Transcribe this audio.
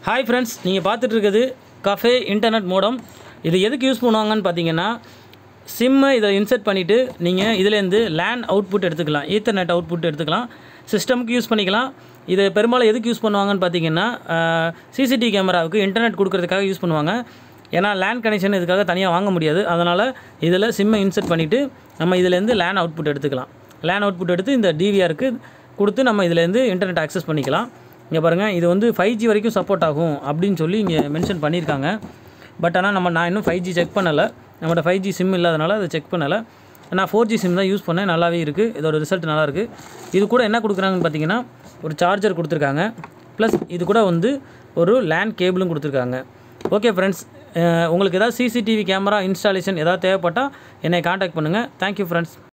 hi friends நீங்கள் பார்த்துட்டு இருக்குது கஃபே இன்டர்நெட் மோடம் இது எதுக்கு யூஸ் பண்ணுவாங்கன்னு பார்த்தீங்கன்னா சிம்மை இதை இன்சர்ட் பண்ணிவிட்டு நீங்கள் இதுலேருந்து லேன் அவுட்புட் எடுத்துக்கலாம் ஈத்தர்நெட் அவுட்புட் எடுத்துக்கலாம் சிஸ்டமுக்கு யூஸ் பண்ணிக்கலாம் இது பெரும்பாலும் எதுக்கு யூஸ் பண்ணுவாங்கன்னு பார்த்தீங்கன்னா சிசிடிவி கேமராவுக்கு இன்டர்நெட் கொடுக்கறதுக்காக யூஸ் பண்ணுவாங்க ஏன்னா லேண்ட் கனெக்ஷன் இதுக்காக தனியாக வாங்க முடியாது அதனால் இதில் சிம்மை இன்சர்ட் பண்ணிவிட்டு நம்ம இதுலேருந்து லேன் அவுட்புட் எடுத்துக்கலாம் லேன் அவுட்புட் எடுத்து இந்த டிவிஆருக்கு கொடுத்து நம்ம இதுலேருந்து இன்டர்நெட் ஆக்சஸ் பண்ணிக்கலாம் இங்கே பாருங்கள் இது வந்து ஃபைவ் ஜி வரைக்கும் சப்போர்ட் ஆகும் அப்படின்னு சொல்லி இங்கே மென்ஷன் பண்ணியிருக்காங்க பட் ஆனால் நம்ம நான் இன்னும் ஃபைவ் ஜி செக் பண்ணலை நம்மகிட்ட ஃபைவ் ஜி சிம் இல்லாதனால அதை செக் பண்ணலை நான் ஃபோர் ஜி சிம் தான் யூஸ் பண்ணேன் நல்லாவே இருக்குது இதோட ரிசல்ட் நல்லா இருக்குது இது கூட என்ன கொடுக்குறாங்கன்னு பார்த்தீங்கன்னா ஒரு சார்ஜர் கொடுத்துருக்காங்க ப்ளஸ் இது கூட வந்து ஒரு லேண்ட் கேபிளும் கொடுத்துருக்காங்க ஓகே ஃப்ரெண்ட்ஸ் உங்களுக்கு ஏதாவது சிசிடிவி கேமரா இன்ஸ்டாலேஷன் ஏதாவது தேவைப்பட்டால் என்னை காண்டாக்ட் பண்ணுங்கள் தேங்க்யூ ஃப்ரெண்ட்ஸ்